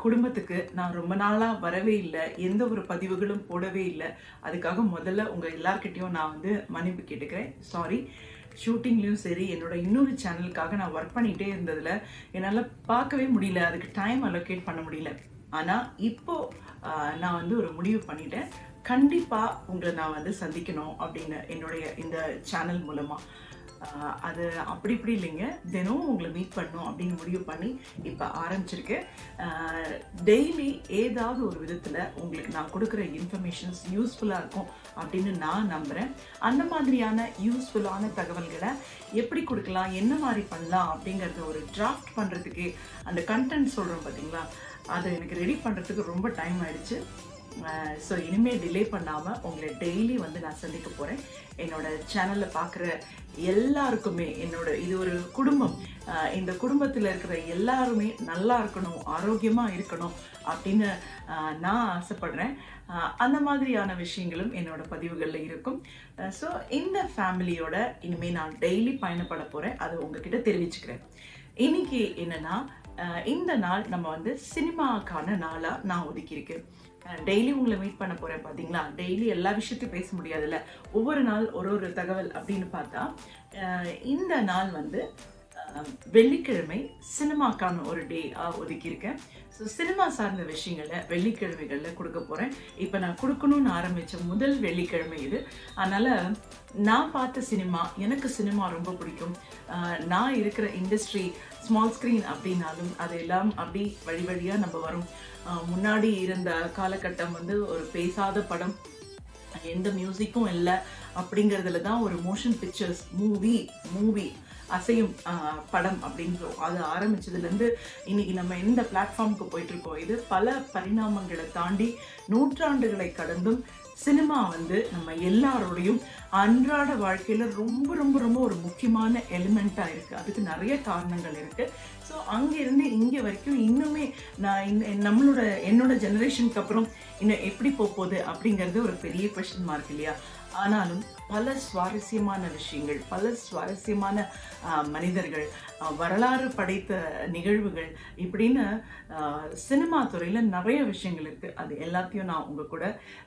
குடும்பத்துக்கு நான் ரொம்ப நாளா வரவே இல்லை எந்த ஒரு பதிவுகளும் போடவே இல்லை அதுக்காக முதல்ல உங்க எல்லார்கிட்டயும் நான் வந்து மன்னிப்பு கேட்டுக்கிறேன் சாரி ஷூட்டிங்லேயும் சரி என்னோட இன்னொரு சேனலுக்காக நான் ஒர்க் பண்ணிகிட்டே இருந்ததில் என்னால் பார்க்கவே முடியல அதுக்கு டைம் அலோகேட் பண்ண முடியல ஆனால் இப்போ ஆஹ், நான் வந்து ஒரு முடிவு பண்ணிட்டேன் கண்டிப்பாக உங்களை நான் வந்து சந்திக்கணும் அப்படின்னு என்னுடைய இந்த சேனல் மூலமாக ஆஹ் அது அப்படி இப்படி இல்லைங்க தினம் உங்களை மீட் பண்ணணும் அப்படின்னு முடிவு பண்ணி இப்போ ஆரம்பிச்சிருக்கு டெய்லி ஏதாவது ஒரு விதத்தில் உங்களுக்கு நான் கொடுக்குற இன்ஃபர்மேஷன்ஸ் யூஸ்ஃபுல்லாக இருக்கும் அப்படின்னு நான் நம்புகிறேன் அந்த மாதிரியான யூஸ்ஃபுல்லான தகவல்களை எப்படி கொடுக்கலாம் என்ன மாதிரி பண்ணலாம் அப்படிங்கிறத ஒரு டிராஃப்ட் பண்ணுறதுக்கு அந்த கண்டென்ட் சொல்கிறோம் பார்த்தீங்களா அதை எனக்கு ரெடி பண்ணுறதுக்கு ரொம்ப டைம் ஆயிடுச்சு ஸோ இனிமேல் டிலே பண்ணாமல் உங்களை டெய்லி வந்து நான் சந்திக்க போகிறேன் என்னோட சேனலில் பார்க்குற எல்லாருக்குமே என்னோட இது ஒரு குடும்பம் அஹ் இந்த குடும்பத்தில் இருக்கிற எல்லாருமே நல்லா இருக்கணும் ஆரோக்கியமாக இருக்கணும் அப்படின்னு அஹ் நான் ஆசைப்படுறேன் அஹ் அந்த மாதிரியான விஷயங்களும் என்னோட பதிவுகளில் இருக்கும் ஸோ இந்த ஃபேமிலியோட இனிமேல் நான் டெய்லி பயணப்பட போகிறேன் அதை உங்ககிட்ட தெரிவிச்சுக்கிறேன் இன்னைக்கு என்னன்னா அஹ் இந்த நாள் நம்ம வந்து சினிமாக்கான நாளாக நான் ஒதுக்கியிருக்கேன் டெய்லி உங்களை மீட் பண்ண போறேன் பாத்தீங்களா டெய்லி எல்லா விஷயத்தையும் பேச முடியாதுல்ல ஒவ்வொரு நாள் ஒரு ஒரு தகவல் அப்படின்னு பார்த்தா அஹ் இந்த நாள் வந்து அஹ், வெள்ளிக்கிழமை சினிமாக்கான ஒரு டே ஒதுக்கியிருக்கேன் ஸோ சினிமா சார்ந்த விஷயங்களை வெள்ளிக்கிழமைகளில் கொடுக்க போகிறேன் இப்போ நான் கொடுக்கணும்னு ஆரம்பித்த முதல் வெள்ளிக்கிழமை இது அதனால் நான் பார்த்த சினிமா எனக்கு சினிமா ரொம்ப பிடிக்கும் அஹ், நான் இருக்கிற இண்டஸ்ட்ரி ஸ்மால் ஸ்க்ரீன் அப்படின்னாலும் அது எல்லாம் அப்படி வழி வழியாக நம்ம வரும் அஹ், முன்னாடி இருந்த காலகட்டம் வந்து ஒரு பேசாத படம் எந்த மியூசிக்கும் இல்லை அப்படிங்கிறதுல தான் ஒரு மோஷன் பிக்சர்ஸ் மூவி மூவி அசையும் ஆஹ், படம் அப்படின்றோம் அது ஆரம்பிச்சதுலேருந்து இன்னைக்கு நம்ம எந்த பிளாட்ஃபார்முக்கு போயிட்டு இருக்கோம் இது பல பரிணாமங்களை தாண்டி நூற்றாண்டுகளை கடந்தும் சினிமா வந்து நம்ம எல்லாரோடையும் அன்றாட வாழ்க்கையில ரொம்ப ரொம்ப ரொம்ப ஒரு முக்கியமான எலிமெண்ட்டா இருக்கு அதுக்கு நிறைய காரணங்கள் இருக்கு ஸோ அங்கிருந்து இங்க வரைக்கும் இன்னுமே நான் இந்த- நம்மளோட என்னோட ஜெனரேஷனுக்கு அப்புறம் இன்னும் எப்படி போக போகுது அப்படிங்கிறது ஒரு பெரிய கொஸ்டின் மார்க் இல்லையா ஆனாலும் பல சுவாரஸ்யமான விஷயங்கள் பல சுவாரஸ்யமான ஆஹ், மனிதர்கள் ஆஹ், வரலாறு படைத்த நிகழ்வுகள் இப்படின்னு ஆஹ், சினிமா துறையில் நிறைய விஷயங்கள் இருக்குது அது எல்லாத்தையும் நான் உங்கள் கூட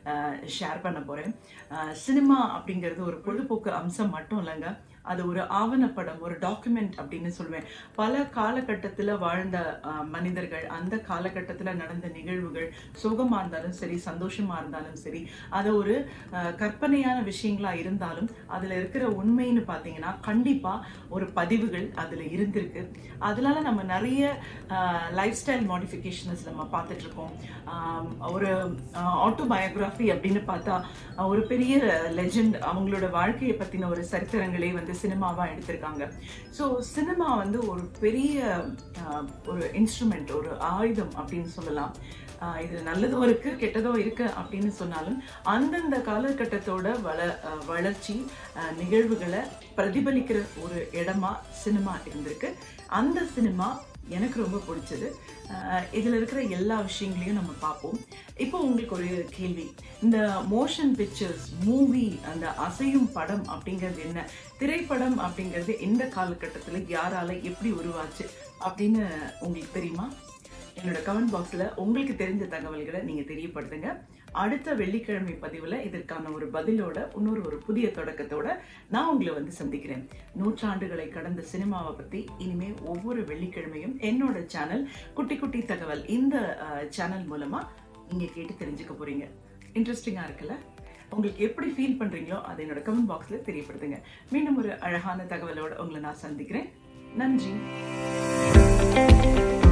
ஷேர் பண்ண போகிறேன் சினிமா அப்படிங்கிறது ஒரு பொழுதுபோக்கு அம்சம் மட்டும் இல்லைங்க அது ஒரு ஆவணப்படம் ஒரு டாக்குமெண்ட் அப்படின்னு சொல்லுவேன் பல காலகட்டத்தில் வாழ்ந்த ஆஹ், மனிதர்கள் அந்த காலகட்டத்தில் நடந்த நிகழ்வுகள் சோகமாக இருந்தாலும் சரி சந்தோஷமாக இருந்தாலும் சரி அது ஒரு ஆஹ், கற்பனையான விஷயங்களா இருந்தாலும் அதில் இருக்கிற உண்மைன்னு பார்த்தீங்கன்னா கண்டிப்பாக ஒரு பதிவுகள் அதில் இருந்திருக்கு அதனால நம்ம நிறைய லைஃப் ஸ்டைல் மாடிஃபிகேஷன்ஸ் நம்ம பார்த்துட்டு இருக்கோம் ஆம், ஒரு ஆட்டோபயோகிராஃபி அப்படின்னு பார்த்தா ஆஹ், ஒரு பெரிய லெஜெண்ட் அவங்களோட வாழ்க்கையை பற்றின ஒரு சரித்திரங்களே வந்து சினிமாவாக எடுத்திருக்காங்க ஸோ சினிமா வந்து ஒரு பெரிய ஆஹ், ஒரு இன்ஸ்ட்ருமெண்ட் ஒரு ஆயுதம் அப்படின்னு சொல்லலாம் ஆஹ் இது நல்லதும் இருக்கு கெட்டதும் இருக்கு அப்படின்னு சொன்னாலும் அந்தந்த காலகட்டத்தோட வள ஆஹ் வளர்ச்சி ஆஹ் நிகழ்வுகளை பிரதிபலிக்கிற ஒரு இடமா சினிமா இருந்திருக்கு அந்த சினிமா எனக்கு ரொம்ப பிடிச்சது ஆஹ் இதுல இருக்கிற எல்லா விஷயங்களையும் நம்ம பார்ப்போம் இப்போ உங்களுக்கு ஒரு கேள்வி இந்த மோஷன் பிக்சர்ஸ் மூவி அந்த அசையும் படம் அப்படிங்கிறது என்ன திரைப்படம் அப்படிங்கிறது எந்த காலகட்டத்தில் யாரால எப்படி உருவாச்சு அப்படின்னு உங்களுக்கு தெரியுமா என்னோட கமெண்ட் பாக்ஸில் உங்களுக்கு தெரிஞ்ச தகவல்களை நீங்கள் தெரியப்படுத்துங்க அடுத்த வெள்ளிக்கிழமை பதிவில் இதற்கான ஒரு பதிலோட இன்னொரு ஒரு புதிய தொடக்கத்தோட நான் உங்களை வந்து சந்திக்கிறேன் நூற்றாண்டுகளை கடந்த சினிமாவை பற்றி இனிமே ஒவ்வொரு வெள்ளிக்கிழமையும் என்னோட சேனல் குட்டி குட்டி தகவல் இந்த சேனல் மூலமாக நீங்கள் கேட்டு தெரிஞ்சுக்க போறீங்க இன்ட்ரெஸ்டிங்காக இருக்குல்ல உங்களுக்கு எப்படி ஃபீல் பண்ணுறீங்களோ அதை என்னோட கமெண்ட் பாக்ஸில் தெரியப்படுத்துங்க மீண்டும் ஒரு அழகான தகவலோட உங்களை நான் சந்திக்கிறேன் நன்றி